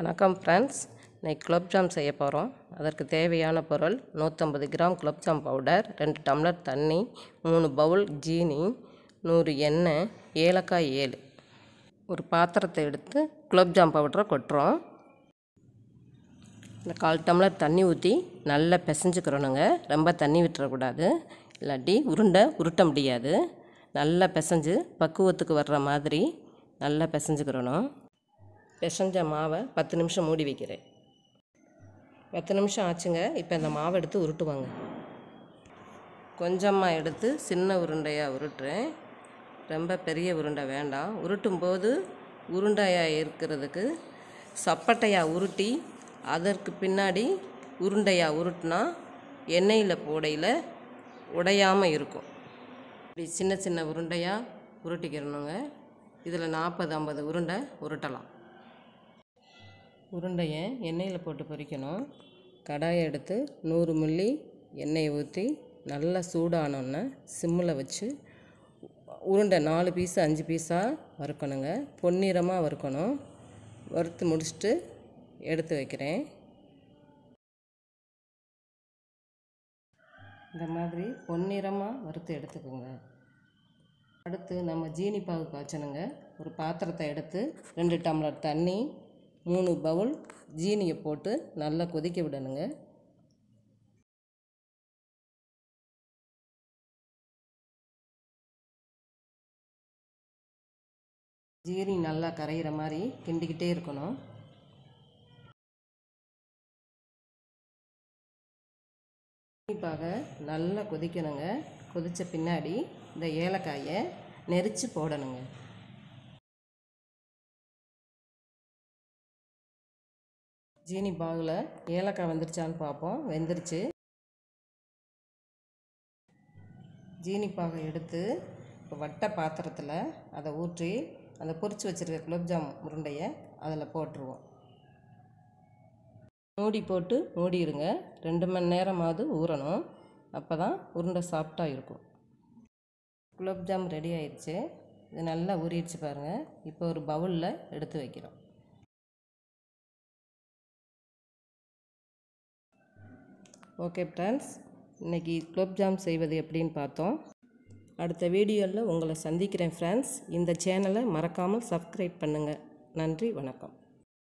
வணக்கம் ஃப்ரெண்ட்ஸ் இன்னைக்கு குலோப்ஜாம் செய்ய போகிறோம் அதற்கு தேவையான பொருள் நூற்றம்பது கிராம் குலோப்ஜாம் பவுடர் ரெண்டு டம்ளர் தண்ணி மூணு பவுல் ஜீனி நூறு எண்ணெய் ஏலக்காய் ஏழு ஒரு பாத்திரத்தை எடுத்து குலோப்ஜாம் பவுடரை கொட்டுறோம் இந்த கால் டம்ளர் தண்ணி ஊற்றி நல்லா பிசைஞ்சுக்கிறோனுங்க ரொம்ப தண்ணி விட்டுறக்கூடாது இல்லாட்டி உருண்டை உருட்ட முடியாது நல்லா பிசைஞ்சு பக்குவத்துக்கு வர்ற மாதிரி நல்லா பிசைஞ்சுக்கிறணும் பிசைஞ்ச மாவை பத்து நிமிஷம் மூடி வைக்கிறேன் பத்து நிமிஷம் ஆச்சுங்க இப்போ இந்த மாவை எடுத்து உருட்டுவாங்க கொஞ்சமாக எடுத்து சின்ன உருண்டையாக உருட்டுறேன் ரொம்ப பெரிய உருண்டை வேண்டாம் உருட்டும் போது உருண்டையாக இருக்கிறதுக்கு சப்பட்டையாக உருட்டி அதற்கு பின்னாடி உருண்டையாக உருட்டினா எண்ணெயில் போடையில் உடையாமல் இருக்கும் இப்படி சின்ன சின்ன உருண்டையாக உருட்டிக்கிறணுங்க இதில் நாற்பது ஐம்பது உருண்டை உருட்டலாம் உருண்டையை எண்ணெயில் போட்டு பொரிக்கணும் கடாயை எடுத்து நூறு மில்லி எண்ணெயை ஊற்றி நல்லா சூடானோன்னே சிம்மில் வச்சு உருண்டை நாலு பீஸு அஞ்சு பீஸாக வறுக்கணுங்க பொன்னிறமாக வறுக்கணும் வறுத்து முடிச்சுட்டு எடுத்து வைக்கிறேன் இந்த மாதிரி பொன்னிறமாக வறுத்து எடுத்துக்கோங்க அடுத்து நம்ம ஜீனி பாகு காய்ச்சணுங்க ஒரு பாத்திரத்தை எடுத்து ரெண்டு டம்ளர் தண்ணி மூணு பவுல் ஜீனியை போட்டு நல்லா கொதிக்க விடணுங்க ஜீனி நல்லா கரையிற மாதிரி கிண்டிக்கிட்டே இருக்கணும் ஜீனிப்பாக நல்லா கொதிக்கணுங்க கொதித்த பின்னாடி இந்த ஏலக்காயை நெரிச்சு போடணுங்க ஜீனி பாகில் ஏலக்காய் வெந்துருச்சான்னு பார்ப்போம் வெந்துருச்சு ஜீனி பாகை எடுத்து இப்போ வட்ட பாத்திரத்தில் அதை ஊற்றி அந்த பொரிச்சு வச்சுருக்க குலோப்ஜாம் உருண்டையை அதில் போட்டுருவோம் மூடி போட்டு மூடிடுங்க ரெண்டு மணி நேரமாவது ஊறணும் அப்போ தான் உருண்டை சாஃப்டாக இருக்கும் குலோப்ஜாம் ரெடி ஆயிடுச்சு இது நல்லா ஊறிடுச்சு பாருங்கள் இப்போ ஒரு பவுலில் எடுத்து வைக்கிறோம் ஓகே ஃப்ரெண்ட்ஸ் இன்றைக்கி குலோப்ஜாம் செய்வது எப்படின்னு பார்த்தோம் அடுத்த வீடியோவில் உங்களை சந்திக்கிறேன் ஃப்ரெண்ட்ஸ் இந்த சேனலை மறக்காமல் சப்ஸ்கிரைப் பண்ணுங்கள் நன்றி வணக்கம்